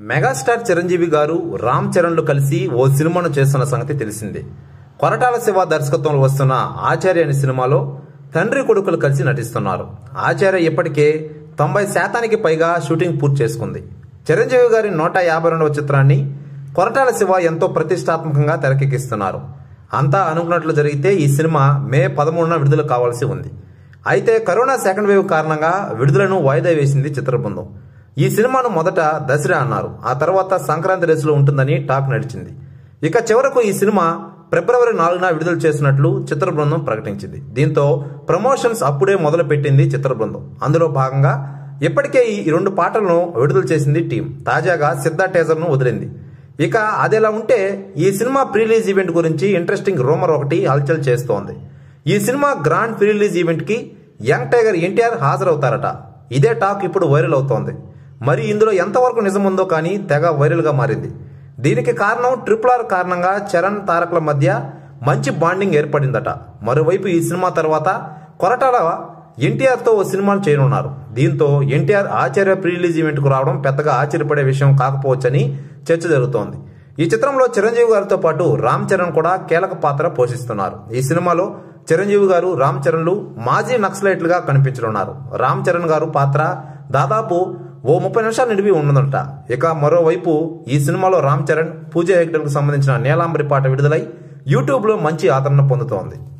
megastar Chiranjeevi గారు రామ్ చరణ్లు కలిసి ఓ సినిమాను చేస్తున్న సంగతి తెలిసిందే కొరటాల శివ దర్శకత్వంలో వస్తున్న ఆచార్య అనే సినిమాలో తండ్రి కొడుకులు కలిసి నటిస్తున్నారు ఆచార్య ఇప్పటికే తొంభై శాతానికి పైగా షూటింగ్ పూర్తి చేసుకుంది చిరంజీవి గారి నూట యాభై రెండవ చిత్రాన్ని కొరటాల శివ ఎంతో ప్రతిష్టాత్మకంగా తెరకెక్కిస్తున్నారు అంతా అనుకున్నట్లు జరిగితే ఈ సినిమా మే పదమూడున విడుదల కావాల్సి ఉంది అయితే కరోనా సెకండ్ వేవ్ కారణంగా విడుదలను వాయిదా వేసింది చిత్ర బృందం ఈ సినిమాను మొదట దసరా అన్నారు ఆ తర్వాత సంక్రాంతి రేసులో ఉంటుందని టాక్ నడిచింది ఇక చివరకు ఈ సినిమా ఫిబ్రవరి నాలుగున విడుదల చేసినట్లు చిత్ర బృందం ప్రకటించింది దీంతో ప్రమోషన్స్ అప్పుడే మొదలుపెట్టింది చిత్ర బృందం అందులో భాగంగా ఇప్పటికే ఈ రెండు పాటలను విడుదల చేసింది టీం తాజాగా సిద్ధ టేజర్ను వదిలింది ఇక అదిలా ఉంటే ఈ సినిమా ప్రీ రిలీజ్ ఈవెంట్ గురించి ఇంట్రెస్టింగ్ రూమర్ ఒకటి హల్చల్ చేస్తోంది ఈ cinema grand pre release event కి యంగ్ టైగర్ ఎన్టీఆర్ హాజరవుతారట ఇదే టాక్ ఇప్పుడు వైరల్ అవుతోంది మరి ఇందులో ఎంతవరకు నిజముందో కానీ తెగ వైరల్ గా మారింది దీనికి కారణం ట్రిపుల్ ఆర్ కారణంగా చరణ్ తారక్ల మధ్య మంచి బాండింగ్ ఏర్పడిందట మరోవైపు ఈ సినిమా తర్వాత కొరటాల ఎన్టీఆర్ తో ఓ సినిమాను చేయనున్నారు దీంతో NTR Acharya pre release event కు రావడం పెద్దగా ఆశ్చర్యపడే విషయం కాకపోవచ్చని చర్చ జరుగుతోంది ఈ చిత్రంలో చిరంజీవి గారితో పాటు రామ్ చరణ్ కూడా కీలక పాత్ర పోషిస్తున్నారు ఈ సినిమాలో చిరంజీవి గారు రామ్ చరణ్లు మాజీ నక్సలైట్లుగా కనిపించనున్నారు రామ్ చరణ్ గారు పాత్ర దాదాపు ఓ ముప్పై నిమిషాలు నిడివి ఉండదట ఇక మరోవైపు ఈ సినిమాలో రామ్ చరణ్ పూజ హెగ్డెల్కు సంబంధించిన నీలాంబరి పాట విడుదలై యూట్యూబ్లో మంచి ఆదరణ పొందుతోంది